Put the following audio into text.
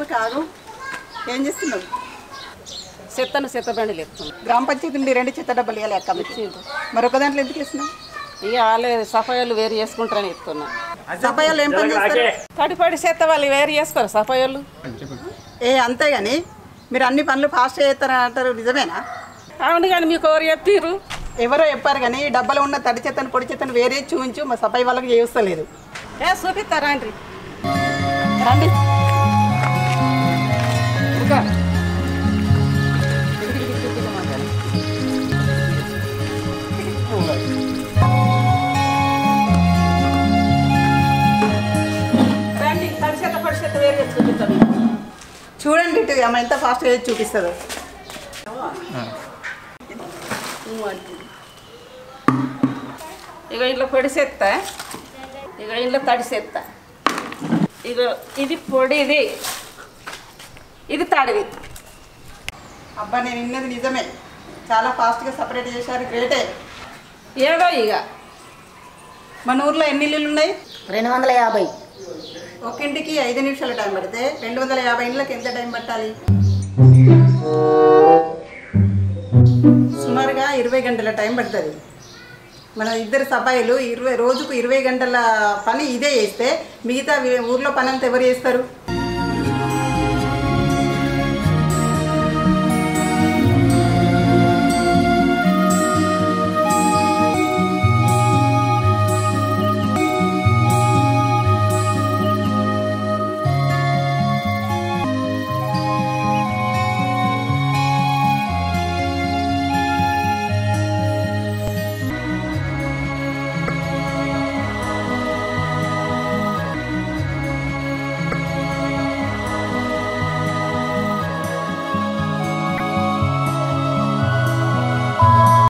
లక్ష్మి కాదు ఏం చేస్తున్నావు చెత్తను చెత్త బండిలు ఎత్తున్నాం గ్రామ పంచాయతీ నుండి రెండు చెత్త డబ్బులు ఇవ్వాలి అక్క మీకు మరొక దాంట్లో ఎందుకు ఇస్తున్నావు ఇక వాళ్ళే సఫాయిలు వేరు చేసుకుంటారని ఎత్తున్నా సఫాయాలు ఏం పని చేస్తారు తడిపడి చెత్త వాళ్ళు వేరు చేసుకోరు సఫాయిలు ఏ అంతే కానీ మీరు అన్ని పనులు ఫాస్ట్ చేస్తారని అంటారు నిజమేనా అవును కానీ మీకు ఎవరు చెప్పిర్రు ఎవరో చెప్పారు కానీ డబ్బాలో ఉన్న తడి చెత్తను పొడి చెత్తను వేరే చూపించు మా సఫాయి వాళ్ళకి చేస్తలేదు ఏ చూపిస్తారా అండి రండి రండి తడి చెత్త పొడి చెత్త వేరు చేసి చూపిస్తాను చూడండి ఇటు ఆమె ఎంత ఫాస్ట్గా చేసి చూపిస్తుందో ఇక ఇంట్లో పొడి చెత్త ఇక ఇంట్లో తడి చెత్త ఇక ఇది పొడిది ఇది తడిది అబ్బా నేను విన్నది నిజమే చాలా ఫాస్ట్గా సపరేట్ చేశారు గ్రేటే ఏదో ఇక మన ఊర్లో ఎన్ని ఇల్లులు ఉన్నాయి రెండు వందల యాభై ఒక ఇంటికి ఐదు నిమిషాల టైం పడితే రెండు వందల యాభై ఇండ్లకి ఎంత టైం పట్టాలి సుమారుగా ఇరవై గంటల టైం పడుతుంది మన ఇద్దరు సభాయిలు ఇరవై రోజుకు ఇరవై గంటల పని ఇదే చేస్తే మిగతా వి- ఊర్లో పని అంతా ఎవరు చేస్తారు